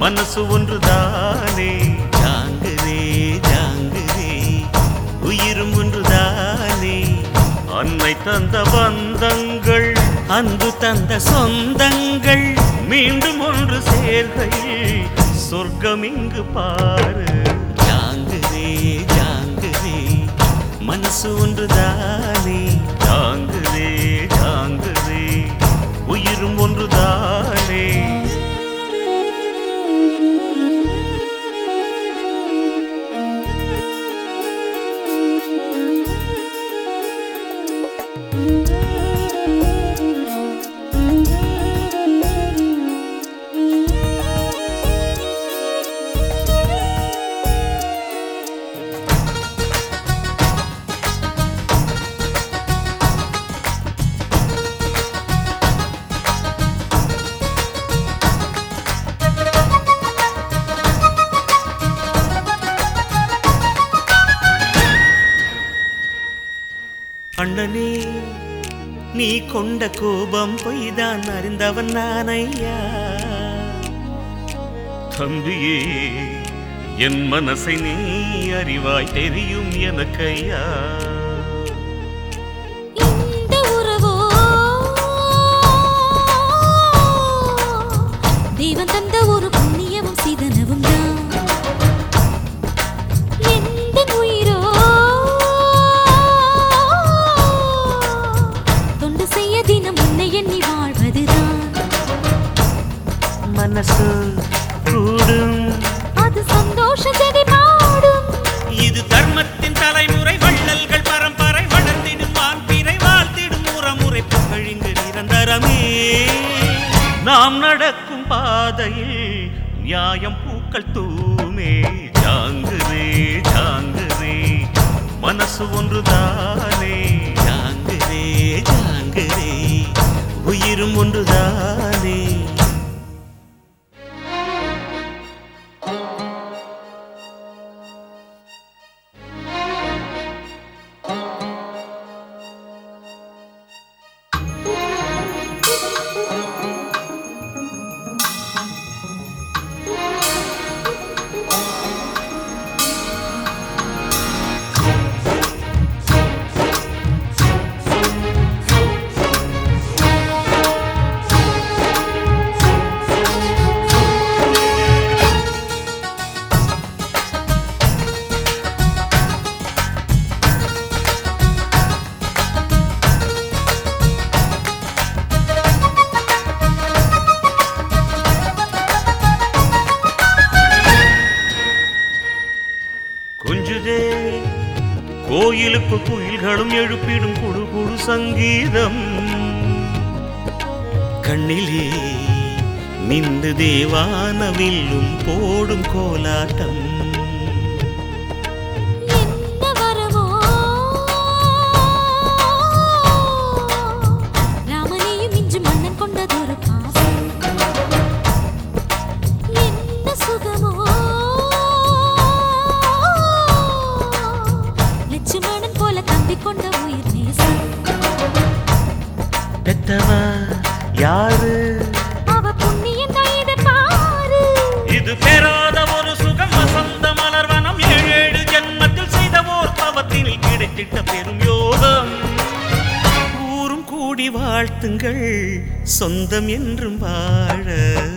மனசு ஒன்றுதானே ஜாங்குதே ஜாங்குதே உயிரும் ஒன்றுதானே அன்னை தந்த பந்தங்கள் அன்பு தந்த சொந்தங்கள் மீண்டும் ஒன்று சேர்கையில் சொர்க்கம் இங்கு பாரு ஜாங்குதே ஜாங்குதே மனசு ஒன்றுதானே ஜாங்குதே ஜாங்குதே உயிரும் ஒன்றுதானே அண்ணனே நீ கொண்ட கோபம் பொய்தான் அறிந்தவன் நான் ஐயா தம்பியே என் மனசை நீ அறிவாய் தெரியும் எனக்கையா இந்த உறவோ தெய்வம் தந்த ஒரு புண்ணியமும் சீதனவும் தான் எந்த உயிரோ தொண்டு செய்ய தினம் உன்னை எண்ணி வாழ்வதுதான் மனசு கூடும் அது சந்தோஷ செடி பாடும் இது தர்மத்தின் தலைமுறை வள்ளல்கள் பரம்பரை வளர்ந்திடும் வான்பிறை வாழ்த்திடும் முறமுறை புகழிங்கு நிரந்தரமே நாம் நடக்கும் பாதையில் நியாயம் பூக்கள் தூமே ஜாங்குதே ஜாங்குதே மனசு ஒன்றுதானே ஜாங்குதே ஜாங்குதே உயிரும் ஒன்றுதானே கொஞ்சுதே கோயிலுக்கு குயில்களும் எழுப்பிடும் குடு குடு சங்கீதம் கண்ணிலே நின்று தேவானவில்லும் போடும் கோலாட்டம் என்ன வரவோ ராமனையும் இன்று மன்னன் கொண்டதொரு பாசம் என்ன சுகமோ லட்சுமணன் போல தம்பி கொண்ட உயிர் நேசம் பெத்தவ யாரு அவ புண்ணியம் கைது பாரு இது பெறாத ஒரு சுகம் வசந்த மலர்வனம் ஏழு ஏழு ஜென்மத்தில் செய்த ஓர் பவத்தினில் கிடைத்திட்ட பெரும் யோகம் ஊரும் கூடி வாழ்த்துங்கள் சொந்தம் என்றும் வாழ